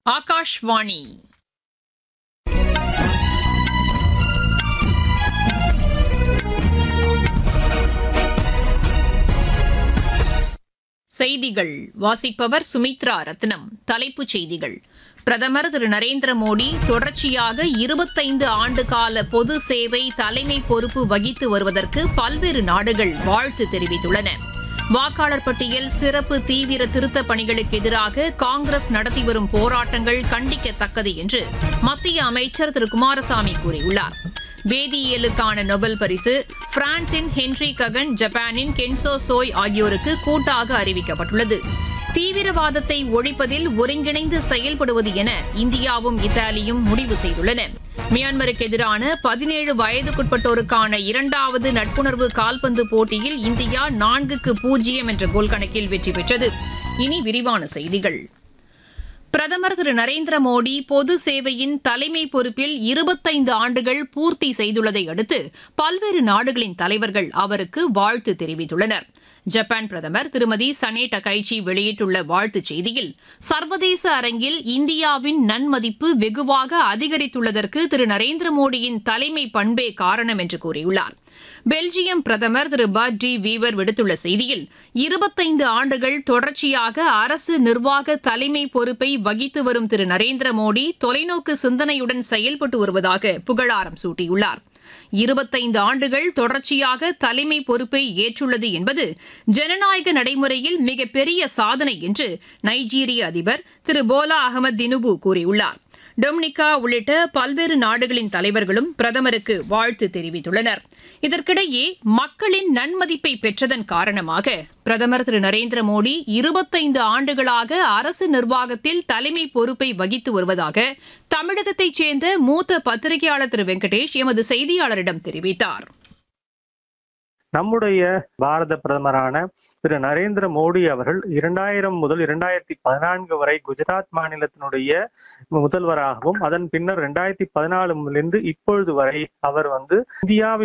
ஆகாஷ்வாணி செய்திகள் வாசிப்பவர் சுமித்ரா ரத்னம் தலைப்புச் செய்திகள் பிரதமர் திரு நரேந்திர மோடி தொடர்ச்சியாக இருபத்தைந்து ஆண்டு கால பொது சேவை தலைமை பொறுப்பு வகித்து வருவதற்கு பல்வேறு நாடுகள் வாழ்த்து தெரிவித்துள்ளன வாக்காளர் பட்டியல் சிறப்பு தீவிர திருத்தப் பணிகளுக்கு எதிராக காங்கிரஸ் நடத்தி வரும் போராட்டங்கள் கண்டிக்கத்தக்கது என்று மத்திய அமைச்சர் திரு குமாரசாமி கூறியுள்ளார் வேதியியலுக்கான நொபல் பரிசு பிரான்சின் ஹென்றி ககன் ஜப்பானின் கென்சோ சோய் ஆகியோருக்கு கூட்டாக அறிவிக்கப்பட்டுள்ளது தீவிரவாதத்தை ஒழிப்பதில் ஒருங்கிணைந்து செயல்படுவது என இந்தியாவும் இத்தாலியும் முடிவு செய்துள்ளன மியான்மருக்கு எதிரான பதினேழு வயதுக்குட்பட்டோருக்கான இரண்டாவது நட்புணர்வு கால்பந்து போட்டியில் இந்தியா நான்குக்கு பூஜ்ஜியம் என்ற கோல் கணக்கில் வெற்றி பெற்றது இனி விரிவான செய்திகள் பிரதமர் திரு நரேந்திர மோடி பொது சேவையின் தலைமை பொறுப்பில் இருபத்தைந்து ஆண்டுகள் பூர்த்தி செய்துள்ளதை அடுத்து பல்வேறு நாடுகளின் தலைவர்கள் அவருக்கு வாழ்த்து தெரிவித்துள்ளனர் ஜப்பான் பிரதமர் திருமதி சனே டகைச்சி வெளியிட்டுள்ள வாழ்த்துச் செய்தியில் சர்வதேச அரங்கில் இந்தியாவின் நன்மதிப்பு வெகுவாக அதிகரித்துள்ளதற்கு திரு நரேந்திர மோடியின் தலைமை பண்பே காரணம் என்று கூறியுள்ளார் பெல்ஜியம் பிரதமர் திரு பட் டி வீவர் விடுத்துள்ள செய்தியில் இருபத்தைந்து ஆண்டுகள் தொடர்ச்சியாக அரசு நிர்வாக தலைமை பொறுப்பை வகித்து வரும் திரு நரேந்திர மோடி தொலைநோக்கு சிந்தனையுடன் செயல்பட்டு வருவதாக புகழாரம் சூட்டியுள்ளார் இருபத்தைந்து ஆண்டுகள் தொடர்ச்சியாக தலைமை பொறுப்பை ஏற்றுள்ளது என்பது ஜனநாயக நடைமுறையில் மிகப்பெரிய சாதனை என்று நைஜீரிய அதிபர் திரு போலா அகமது தினுபு கூறியுள்ளார் டொமினிகா உள்ளிட்ட பல்வேறு நாடுகளின் தலைவர்களும் பிரதமருக்கு வாழ்த்து தெரிவித்துள்ளனர் இதற்கிடையே மக்களின் நன்மதிப்பை பெற்றதன் காரணமாக பிரதமர் திரு நரேந்திர மோடி இருபத்தைந்து ஆண்டுகளாக அரசு நிர்வாகத்தில் தலைமை பொறுப்பை வகித்து வருவதாக தமிழகத்தைச் சேர்ந்த மூத்த பத்திரிகையாளர் திரு வெங்கடேஷ் எமது செய்தியாளரிடம் தெரிவித்தார் நம்முடைய பாரத பிரதமரான திரு நரேந்திர மோடி அவர்கள் இரண்டாயிரம் முதல் இரண்டாயிரத்தி பதினான்கு வரை குஜராத் மாநிலத்தினுடைய முதல்வராகவும் அதன் பின்னர் இரண்டாயிரத்தி பதினாலுலிருந்து இப்பொழுது வரை அவர் வந்து இந்தியாவின்